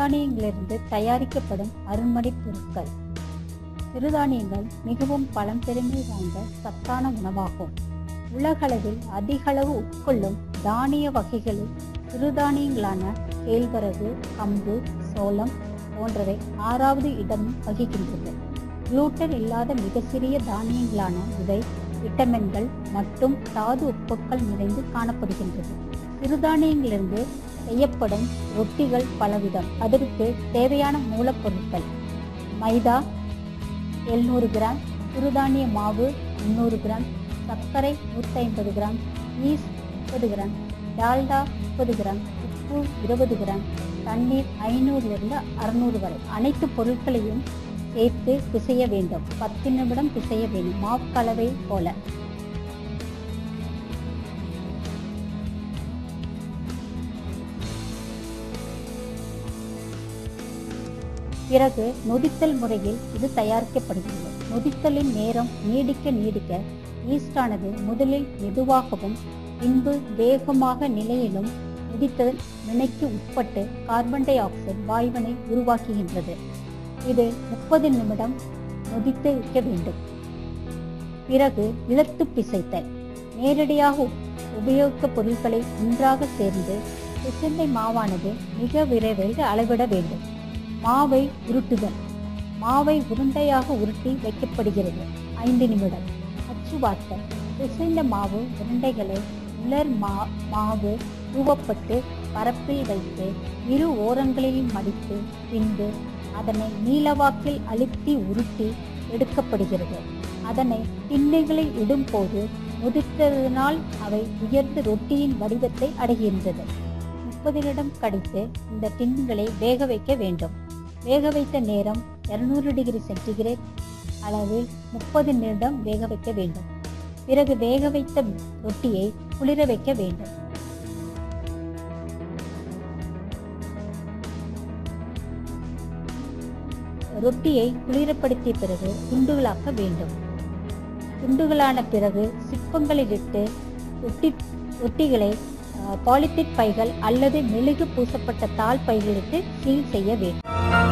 சிறுதானியங்களிலிருந்து தயாரிக்கப்படும் அருண்மனை பொருட்கள் சிறுதானியங்கள் மிகவும் பழம்பெருமை வாய்ந்த சத்தான உணவாகும் உலகளவில் அதிகளவு உட்கொள்ளும் தானிய வகைகளில் சிறுதானியங்களான கேழ்வரகு கம்பு சோளம் போன்றவை ஆறாவது இடம் வகிக்கின்றது குளூட்டன் இல்லாத மிக சிறிய தானியங்களான இவை விட்டமின்கள் மற்றும் தாது உப்புக்கள் நிறைந்து காணப்படுகின்றது சிறுதானியங்களிலிருந்து செய்யப்படும் ரொட்டிகள் பலவிதம் அதற்கு தேவையான மூலப்பொருட்கள் மைதா எழுநூறு கிராம் சிறுதானிய மாவு முந்நூறு கிராம் சர்க்கரை நூற்றி ஐம்பது கிராம் ஈஸ்ட் முப்பது கிராம் டால்டா முப்பது கிராம் உப்பு இருபது கிராம் தண்ணீர் ஐநூறுலிருந்து அறுநூறு வரை அனைத்து பொருட்களையும் சேர்த்து பிசைய வேண்டும் பத்து நிமிடம் பிசைய வேண்டும் மாவு கலவை போல பிறகு நொதித்தல் முறையில் இது தயாரிக்கப்படுகிறது நொதித்தலின் நேரம் நீடிக்க நீடிக்க ஈஸ்டானது முதலில் மெதுவாகவும் பின்பு வேகமாக நிலையிலும் நொதித்தல் வினைக்கு உட்பட்டு கார்பன் டை ஆக்சைடு வாயுவினை உருவாக்குகின்றது இது முப்பது நிமிடம் நொதித்து வைக்க வேண்டும் பிறகு இழுத்து பிசைத்தல் நேரடியாக உபயோகிக்க பொருட்களை ஒன்றாக சேர்ந்து பிசைந்த மாவானது மிக விரைவில் அளவிட வேண்டும் மாவை உருட்டுதல் மாவை உருண்டையாக உருட்டி வைக்கப்படுகிறது ஐந்து நிமிடம் அச்சு வார்த்தல் பிசைந்த மாவு உருண்டைகளை உலர் மா மாவு தூவப்பட்டு பரப்பில் வைத்து இரு ஓரங்களிலும் மடித்து பின்பு அதனை நீளவாக்கில் அழுத்தி உருட்டி எடுக்கப்படுகிறது அதனை திண்ணைகளில் இடும்போது முதிர்த்ததினால் அவை உயர்ந்த ரொட்டியின் வடிவத்தை அடைகின்றது முப்பது நிமிடம் கழித்து இந்த டின்களை வேக வைக்க வேண்டும் வேக வைத்த நேரம் இருநூறு டிகிரி சென்டிகிரேட் அளவில் முப்பது நிமிடம் வேக வைக்க வேண்டும் பிறகு வேக வைத்த ரொட்டியை குளிர வைக்க வேண்டும் ரொட்டியை குளிரப்படுத்திய பிறகு துண்டுகளாக்க வேண்டும் துண்டுகளான பிறகு சிப்பங்களில் இட்டு ரொட்டி ரொட்டிகளை பாலித்தீன் பைகள் அல்லது மெழுகு பூசப்பட்ட தாள் பைகளிட்டு சீல் செய்ய வேண்டும்